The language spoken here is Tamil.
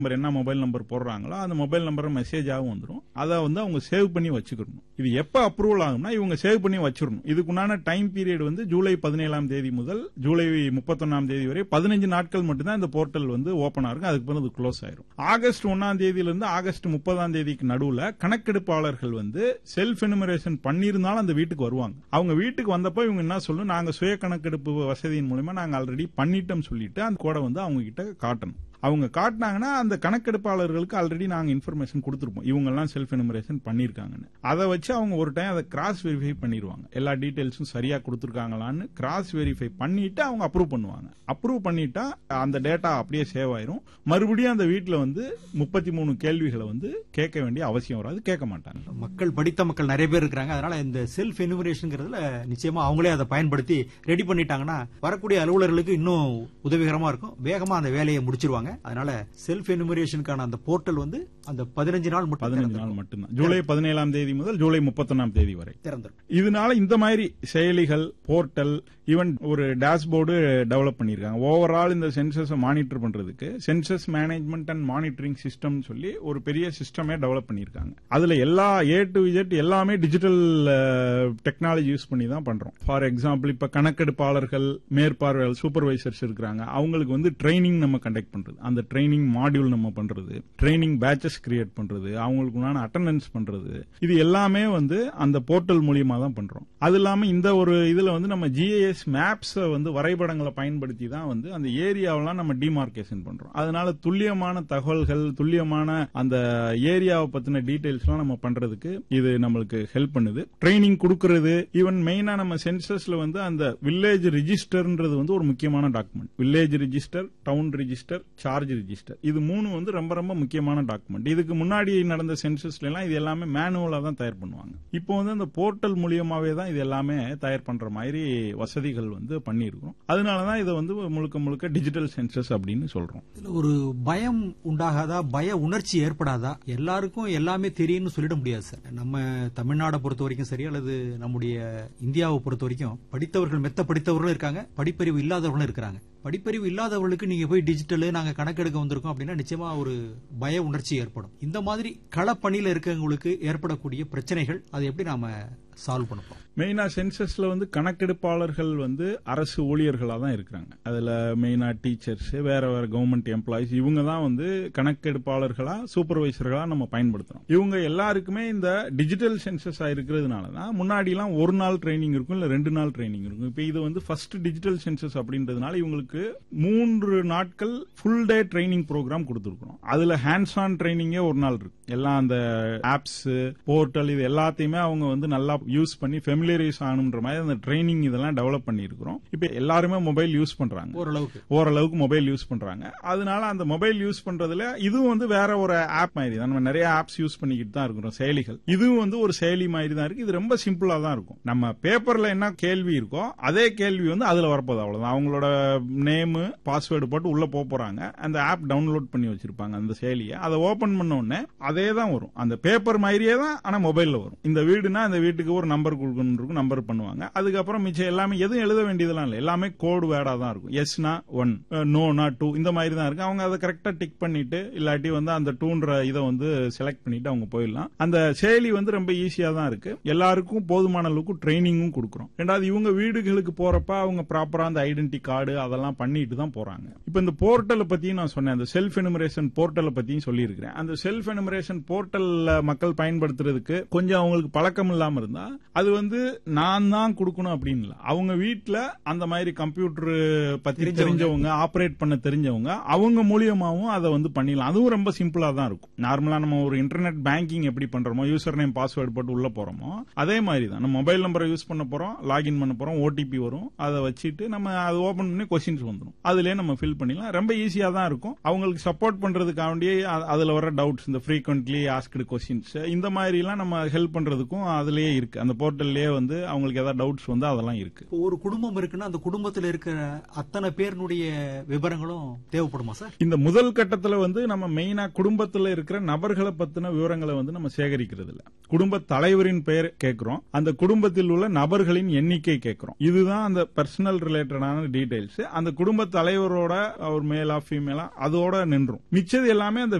நம்பர் என்ன மொபைல் நம்பர் போடுறாங்களோ அந்த மொபைல் நம்பர் மெசேஜாகவும் வந்துடும் அதை வந்து அவங்க சேவ் பண்ணி வச்சுக்கணும் இது எப்ப அப்ரூவல் ஆகும்னா இவங்க சேவ் பண்ணி வச்சிடணும் இதுக்குண்டான டைம் பீரியட் வந்து ஜூலை பதினேழாம் தேதி முதல் ஜூலை முப்பத்தொன்னாம் தேதி வரை பதினஞ்சு நாட்கள் மட்டும்தான் இந்த போர்ட்டல் வந்து ஓபன் ஆகும் அதுக்கு பிறகு அது க்ளோஸ் ஆயிரும் ஆகஸ்ட் ஒன்னாம் தேதியிலிருந்து ஆகஸ்ட் முப்பதாம் தேதிக்கு நடுவுல கணக்கெடுப்பாளர்கள் வந்து செல்ஃப் எனுமரேஷன் பண்ணியிருந்தாலும் அந்த வீட்டுக்கு வருவாங்க அவங்க வீட்டுக்கு வந்தப்போ இவங்க என்ன சொல்லணும் நாங்க சுய கணக்கெடுப்பு வசதியின் மூலமா நாங்க ஆல்ரெடி பண்ணிட்டோம் சொல்லிட்டு அந்த கோடை வந்து அவங்க கிட்ட காட்டணும் அவங்க காட்டினாங்கன்னா அந்த கணக்கெடுப்பாளர்களுக்கு ஆல்ரெடி நாங்க இன்ஃபர்மேஷன் கொடுத்துருப்போம் இவங்க எல்லாம் செல்ஃப் எனுமரேஷன் பண்ணிருக்காங்கன்னு அதை வச்சு அவங்க ஒரு டைம் அதை கிராஸ் வெரிஃபை பண்ணிடுவாங்க எல்லா டீடைல்ஸும் சரியா கொடுத்துருக்காங்களான்னு கிராஸ் வெரிஃபை பண்ணிட்டு அவங்க அப்ரூவ் பண்ணுவாங்க அப்ரூவ் பண்ணிட்டா அந்த டேட்டா அப்படியே சேவ் ஆயிரும் மறுபடியும் அந்த வீட்டுல வந்து முப்பத்தி மூணு கேள்விகளை வந்து கேட்க வேண்டிய அவசியம் வராது கேட்க மாட்டாங்க மக்கள் படித்த மக்கள் நிறைய பேர் இருக்கிறாங்க அதனால இந்த செல்ஃப் எனுமரேஷன்ங்கிறதுல நிச்சயமா அவங்களே அதை பயன்படுத்தி ரெடி பண்ணிட்டாங்கன்னா வரக்கூடிய அலுவலர்களுக்கு இன்னும் உதவிகரமா இருக்கும் வேகமா அந்த வேலையை முடிச்சிருவாங்க அதனால செல்ஃப் எனுமரேஷனுக்கான அந்த போர்ட்டல் வந்து அந்த பதினஞ்சு நாள் மட்டும் பதினஞ்சு நாள் திறந்திருக்கும். மட்டும்தான் ஜூலை பதினேழாம் தேதி முதல் ஜூலை முப்பத்தொன்னாம் தேதி வரை திறந்திருக்கும் இதனால இந்த மாதிரி செயலிகள் போர்ட்டல் ஈவன் ஒரு டேஷ்போர்டு டெவலப் பண்ணிருக்காங்க ஓவரால் இந்த சென்சஸ் மானிட்டர் பண்றதுக்கு census management and monitoring system சொல்லி ஒரு பெரிய சிஸ்டமே டெவலப் பண்ணிருக்காங்க அதுல எல்லா ஏ டு இஜெட் எல்லாமே டிஜிட்டல் டெக்னாலஜி யூஸ் பண்ணி தான் பண்றோம் ஃபார் எக்ஸாம்பிள் இப்ப கணக்கெடுப்பாளர்கள் மேற்பார்வையாளர் சூப்பர்வைசர்ஸ் இருக்கிறாங்க அவங்களுக்கு வந்து ட்ரைனிங் நம்ம கண்டக்ட் பண்றது அந்த ட்ரைனிங் மாடியூல் நம்ம பண்றது ட்ரைனிங் பேச்சஸ் கிரியேட் பண்றது அவங்களுக்கு உண்டான அட்டண்டன்ஸ் பண்றது இது எல்லாமே வந்து அந்த போர்ட்டல் மூலியமா தான் பண்றோம் அது இல்லாம இந்த ஒரு இதுல வந்து நம்ம ஜிஐஎஸ் மேப்ஸ் வந்து வரைபடங்களை பயன்படுத்தி தான் வந்து அந்த ஏரியாவெல்லாம் நம்ம டிமார்கேஷன் பண்றோம் அதனால துல்லியமான தகவல்கள் துல்லியமான அந்த ஏரியாவை பத்தின டீடைல்ஸ் எல்லாம் நம்ம பண்றதுக்கு இது நம்மளுக்கு ஹெல்ப் பண்ணுது ட்ரைனிங் கொடுக்கறது ஈவன் மெயினா நம்ம சென்சஸ்ல வந்து அந்த வில்லேஜ் ரிஜிஸ்டர்ன்றது வந்து ஒரு முக்கியமான document village register town register charge register இது மூணு வந்து ரொம்ப ரொம்ப முக்கியமான டாக்குமெண்ட் இதுக்கு முன்னாடி நடந்த சென்சஸ்ல எல்லாம் இது எல்லாமே மேனுவலா தான் தயார் பண்ணுவாங்க இப்போ வந்து அந்த போர்ட்டல் மூலியமாவே தான் இது எல்லாமே தயார் பண்ற மாதிரி வசதிகள் வந்து பண்ணியிருக்கிறோம் அதனாலதான் இதை வந்து முழுக்க முழுக்க டிஜிட்டல் சென்சஸ் அப்படின்னு சொல்றோம் இதுல ஒரு பயம் உண்டாகாதா பய உணர்ச்சி ஏற்படாதா எல்லாருக்கும் எல்லாமே தெரியும்னு சொல்லிட முடியாது சார் நம்ம தமிழ்நாடை பொறுத்த வரைக்கும் சரி அல்லது நம்முடைய இந்தியாவை பொறுத்த வரைக்கும் படித்தவர்கள் மெத்த படித்தவர்களும் இருக்காங்க படிப்பறிவு இல்லாதவர்களும் இருக்கிறாங்க படிப்பறிவு இல்லாதவர்களுக்கு நீங்க போய் டிஜிட்டல் நாங்க கணக்கெடுக்க வந்திருக்கோம் அப்படின்னா நிச்சயமா ஒரு பய உணர்ச்சி ஏற்படும் இந்த மாதிரி களப்பணியில இருக்கவங்களுக்கு ஏற்படக்கூடிய பிரச்சனைகள் அதை எப்படி நாம சால்வ் பண்ண போறோம் மெயினா சென்சஸ்ல வந்து கணக்கெடுப்பாளர்கள் வந்து அரசு ஊழியர்களா தான் இருக்கிறாங்க அதுல மெயினா டீச்சர்ஸ் வேற வேற கவர்மெண்ட் எம்ப்ளாயிஸ் இவங்க தான் வந்து கணக்கெடுப்பாளர்களா சூப்பர்வைசர்களா நம்ம பயன்படுத்துறோம் இவங்க எல்லாருக்குமே இந்த டிஜிட்டல் சென்சஸ் இருக்கிறதுனால தான் முன்னாடி எல்லாம் ஒரு நாள் ட்ரைனிங் இருக்கும் இல்ல ரெண்டு நாள் ட்ரைனிங் இருக்கும் இப்ப இது வந்து ஃபர்ஸ்ட் டிஜிட்டல் சென்சஸ் அப்படின்றதுனால இவங்களுக்கு மூன்று நாட்கள் ஃபுல் டே ட்ரைனிங் ப்ரோக்ராம் கொடுத்துருக்கோம் அதுல ஹேண்ட்ஸ் ஆன் ட்ரைனிங்கே ஒரு நாள் இருக்கு எல்லாம் அந்த ஆப்ஸ் போர்ட்டல் இது எல்லாத்தையுமே அவங்க வந்து நல்லா யூஸ் பண்ணி ஃபெமிலியரைஸ் ஆகணுன்ற மாதிரி அந்த ட்ரைனிங் இதெல்லாம் டெவலப் பண்ணியிருக்கிறோம் இப்போ எல்லாருமே மொபைல் யூஸ் பண்றாங்க ஓரளவுக்கு ஓரளவுக்கு மொபைல் யூஸ் பண்றாங்க அதனால அந்த மொபைல் யூஸ் பண்றதுல இதுவும் வந்து வேற ஒரு ஆப் மாதிரி தான் நம்ம நிறைய ஆப்ஸ் யூஸ் பண்ணிக்கிட்டு தான் இருக்கிறோம் செயலிகள் இதுவும் வந்து ஒரு செயலி மாதிரி தான் இருக்கு இது ரொம்ப சிம்பிளா தான் இருக்கும் நம்ம பேப்பர்ல என்ன கேள்வி இருக்கோ அதே கேள்வி வந்து அதுல வரப்போகுது அவ்வளவுதான் அவங்களோட நேம் பாஸ்வேர்டு போட்டு உள்ள போக போறாங்க அந்த ஆப் டவுன்லோட் பண்ணி வச்சிருப்பாங்க அந்த செயலியை அதை ஓபன் பண்ண உடனே அதே தான் வரும் அந்த பேப்பர் மாதிரியே தான் ஆனா மொபைல்ல வரும் இந்த வீடுனா அந்த வீட்டுக்கு ஒரு நம்பர் கொடுக்கணும் இருக்கும் நம்பர் பண்ணுவாங்க அதுக்கப்புறம் மிச்சம் எல்லாமே எதுவும் எழுத வேண்டியதெல்லாம் இல்லை எல்லாமே கோடு வேர்டா தான் இருக்கும் எஸ்னா ஒன் நோனா டூ இந்த மாதிரி தான் இருக்கு அவங்க அதை கரெக்டா டிக் பண்ணிட்டு இல்லாட்டி வந்து அந்த டூன்ற இதை வந்து செலக்ட் பண்ணிட்டு அவங்க போயிடலாம் அந்த செயலி வந்து ரொம்ப ஈஸியா தான் இருக்கு எல்லாருக்கும் போதுமான அளவுக்கு ட்ரைனிங்கும் கொடுக்குறோம் ரெண்டாவது இவங்க வீடுகளுக்கு போறப்ப அவங்க ப்ராப்பரா அந்த ஐடென்டி கார்டு அதெல்லாம் பண்ணிட்டு தான் போறாங்க இப்போ இந்த போர்ட்டலை பத்தியும் நான் சொன்னேன் அந்த செல்ஃப் எனுமரேஷன் போர்ட்டலை பத்தியும் சொல்லியிருக்கிறேன் அந்த செல்ஃப் எனுமரேஷன் போர்ட்டல்ல மக்கள் பயன்படுத்துறதுக்கு கொஞ்சம் அவங்களுக்கு பழக்கம் இல்லாம இருந்தா அது வந்து நான் தான் கொடுக்கணும் அப்படின்னு இல்ல அவங்க வீட்ல அந்த மாதிரி கம்ப்யூட்டர் பத்தி தெரிஞ்சவங்க. தெரிஞ்சவங்க ஆபரேட் பண்ண தெரிஞ்சவங்க அவங்க மூலியமாவும் அதை வந்து பண்ணிடலாம் அதுவும் ரொம்ப சிம்பிளா தான் இருக்கும் நார்மலா நம்ம ஒரு இன்டர்நெட் பேங்கிங் எப்படி பண்றோமோ யூசர் நேம் பாஸ்வேர்டு போட்டு உள்ள போறோமோ அதே மாதிரி தான் நம்ம மொபைல் நம்பரை யூஸ் பண்ண போறோம் லாகின் பண்ண போறோம் ஓடிபி வரும் அதை வச்சுட்டு நம்ம அதை ஓபன் பண்ணி கொஸ்டின்ஸ் வந்துடும் அதுலயே நம்ம ஃபில் பண்ணிடலாம் ரொம்ப ஈஸியா தான் இருக்கும் அவங்களுக்கு சப்போர்ட் பண்றதுக்காண்டி அ- அதுல வர டவுட்ஸ் இந்த ஃப்ரீக்வெண்ட்லி ஆஸ்க்டு கொஸ்டின்ஸ் இந்த மாதிரி எல்லாம் நம்ம ஹெல்ப் பண்றதுக்கும் அதுலயே இருக்கு இருக்கு அந்த போர்ட்டல்லே வந்து அவங்களுக்கு ஏதாவது டவுட்ஸ் வந்து அதெல்லாம் இருக்கு இப்போ ஒரு குடும்பம் இருக்குன்னா அந்த குடும்பத்தில் இருக்கிற அத்தனை பேருனுடைய விவரங்களும் தேவைப்படுமா சார் இந்த முதல் கட்டத்துல வந்து நம்ம மெயினா குடும்பத்துல இருக்கிற நபர்களை பத்தின விவரங்களை வந்து நம்ம சேகரிக்கிறது இல்ல குடும்ப தலைவரின் பெயர் கேட்கிறோம் அந்த குடும்பத்தில் உள்ள நபர்களின் எண்ணிக்கை கேட்கிறோம் இதுதான் அந்த பர்சனல் ரிலேட்டடான டீடைல்ஸ் அந்த குடும்ப தலைவரோட அவர் மேலா ஃபீமேலா அதோட நின்றும் மிச்சது எல்லாமே அந்த